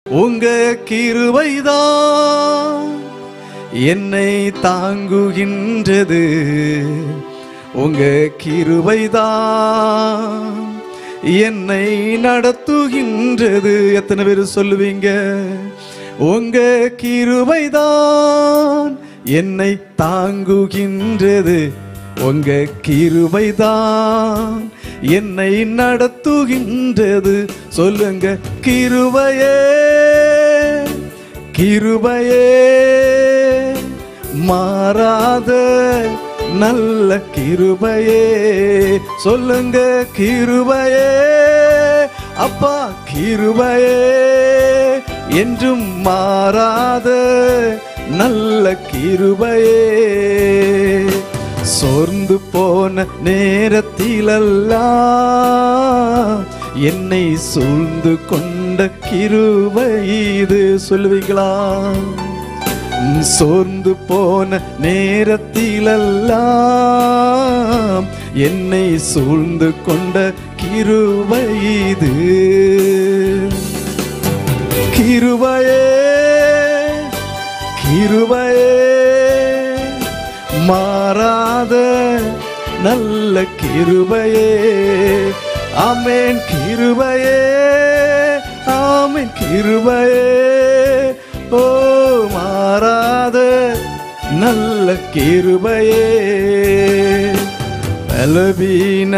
உங்க கிருபைதான் என்னை தாங்குகின்றது உங்க கிருபைதான் என்னை நடத்துகின்றது எத்தனை பேர் சொல்லுவீங்க உங்க கிருபைதான் என்னை தாங்குகின்றது உங்க கிருபைதான் என்னை நடத்துகின்றது சொல்லுங்க கிருபையே கிருபையே மாறாத நல்ல கிருபையே சொல்லுங்க கிருபையே அப்பா கிருபையே என்றும் மாறாத நல்ல கிருபையே சோர்ந்து போன நேரத்திலெல்லாம் என்னை சூழ்ந்து கொண்ட கிருபை இது சொல்லுவீங்களா உம், சோர்ந்து போன நேரத்திலெல்லாம் என்னை சூழ்ந்து கொண்ட கிருபை இது கிருபையே கிருபையே மாறாத நல்ல கிருபையே ஆமென் கிருபையே ஆமென் கிருபையே ஓ மாறாத நல்ல கிருபையே பலவீன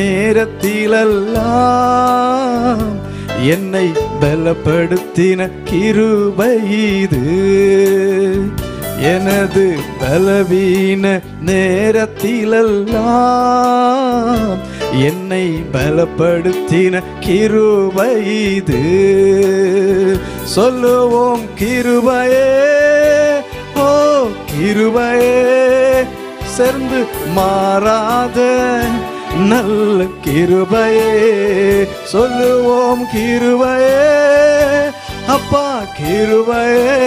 நேரத்திலெல்லாம் என்னை பலப்படுத்தின கிருபை இது எனது பலவீன நேரத்திலெல்லாம் என்னை பலப்படுத்தின கிருபை இது சொல்லுவோம் கிருபையே ஓ கிருபையே சேர்ந்து மாறாத நல்ல கிருபையே சொல்லுவோம் கிருபையே அப்பா கிருபையே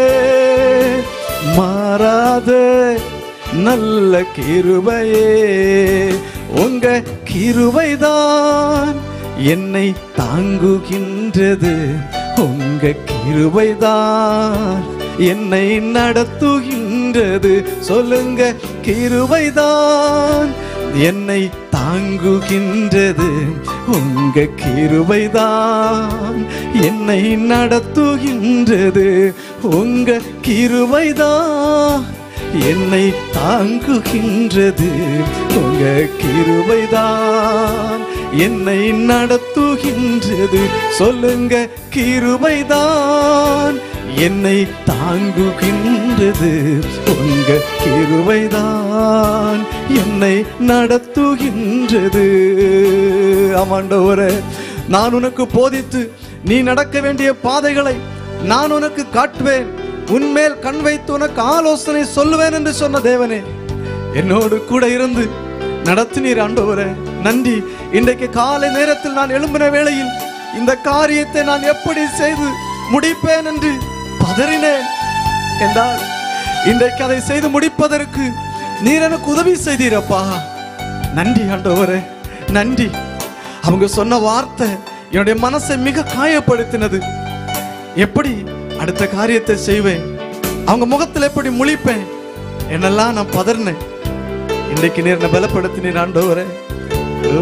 மாறாத நல்ல கிருபையே உங்க கிருபைதான் என்னை தாங்குகின்றது உங்க கிருபைதான் என்னை நடத்துகின்றது சொல்லுங்க கிருபைதான் என்னை தாங்குகின்றது உங்க கிருபைதான் என்னை நடத்துகின்றது உங்க கிருபைதான் என்னை தாங்குகின்றது உங்க கிருபைதான் என்னை நடத்துகின்றது சொல்லுங்க கிருபைதான் என்னை தாங்குகின்றது உங்க கிருபைதான் என்னை நடத்துகின்றது ஆமாண்டவரே நான் உனக்கு போதித்து நீ நடக்க வேண்டிய பாதைகளை நான் உனக்கு காட்டுவேன் உன்மேல் கண் வைத்து உனக்கு ஆலோசனை சொல்லுவேன் என்று சொன்ன தேவனே என்னோடு கூட இருந்து நடத்தினீர் ஆண்டவரே நன்றி இன்றைக்கு காலை நேரத்தில் நான் எழும்பின வேளையில் இந்த காரியத்தை நான் எப்படி செய்து முடிப்பேன் என்று பதறினேன் என்றால் இன்றைக்கு அதை செய்து முடிப்பதற்கு நீர் எனக்கு உதவி செய்தீரப்பா நன்றி ஆண்டவரே நன்றி அவங்க சொன்ன வார்த்தை என்னுடைய மனசை மிக காயப்படுத்தினது எப்படி அடுத்த காரியத்தை செய்வேன் அவங்க முகத்தில் எப்படி முழிப்பேன் என்னெல்லாம் நான் பதறினேன் இன்றைக்கு நீர் என்னை பலப்படுத்தினீர் ஆண்டவரே ஓ,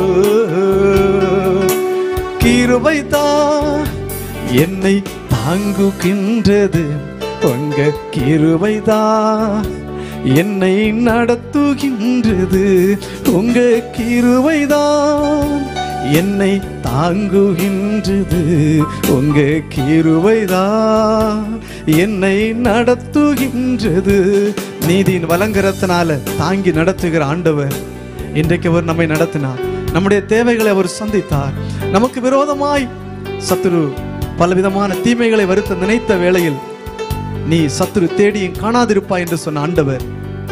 கிருபைதான் என்னை தாங்குகின்றது உங்க கிருபைதான் என்னை நடத்துகின்றது உங்க கிருபைதான் என்னை தாங்குகின்றது உங்க கிருபைதான் என்னை நடத்துகின்றது நீதியின் வலங்கரத்தினால தாங்கி நடத்துகிற ஆண்டவர் இன்றைக்கு அவர் நம்மை நடத்தினார் நம்முடைய தேவைகளை அவர் சந்தித்தார் நமக்கு விரோதமாய் சத்துரு பலவிதமான தீமைகளை வருத்த நினைத்த வேளையில் நீ சத்துரு தேடியும் காணாதிருப்பாய் என்று சொன்ன ஆண்டவர்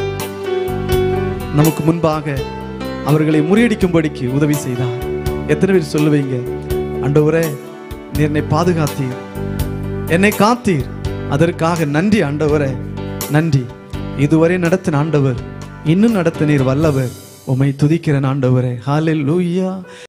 நமக்கு முன்பாக அவர்களை முறியடிக்கும்படிக்கு உதவி செய்தார் எத்தனை பேர் சொல்லுவீங்க ஆண்டவரே நீர் என்னை பாதுகாத்தீர் என்னை காத்தீர் அதற்காக நன்றி ஆண்டவரே நன்றி இதுவரை நடத்தின ஆண்டவர் இன்னும் நடத்த நீர் வல்லவர் உம்மை துதிக்கிறேன் ஆண்டவரே ஹalleluya